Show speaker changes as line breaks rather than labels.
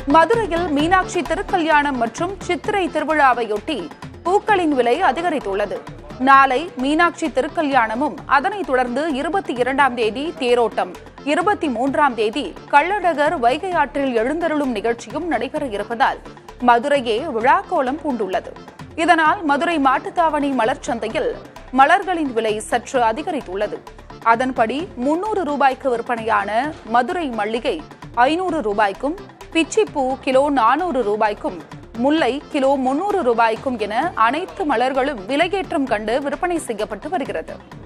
மதுரையில் மீனாட்சி திருக்கல்யாணம் மற்றும் சித்திரை திருவிழாவையொட்டி பூக்களின் விலை அதிகரித்துள்ளது நாளை மீனாட்சி திருக்கல்யாணமும் அதனைத் தொடர்ந்து இருபத்தி இரண்டாம் தேதி தேரோட்டம் இருபத்தி மூன்றாம் தேதி கள்ளழகர் வைகை ஆற்றில் எழுந்தருளும் நிகழ்ச்சியும் நடைபெற இருப்பதால் மதுரையே விழாக்கோலம் பூண்டுள்ளது இதனால் மதுரை மாட்டுத்தாவணி மலர் சந்தையில் மலர்களின் விலை சற்று அதிகரித்துள்ளது அதன்படி முன்னூறு ரூபாய்க்கு விற்பனையான மதுரை மல்லிகை ஐநூறு ரூபாய்க்கும் பிச்சிப்பூ கிலோ நானூறு ரூபாய்க்கும் முல்லை கிலோ முன்னூறு ரூபாய்க்கும் என அனைத்து மலர்களும் விலையேற்றம் கண்டு விற்பனை செய்யப்பட்டு வருகிறது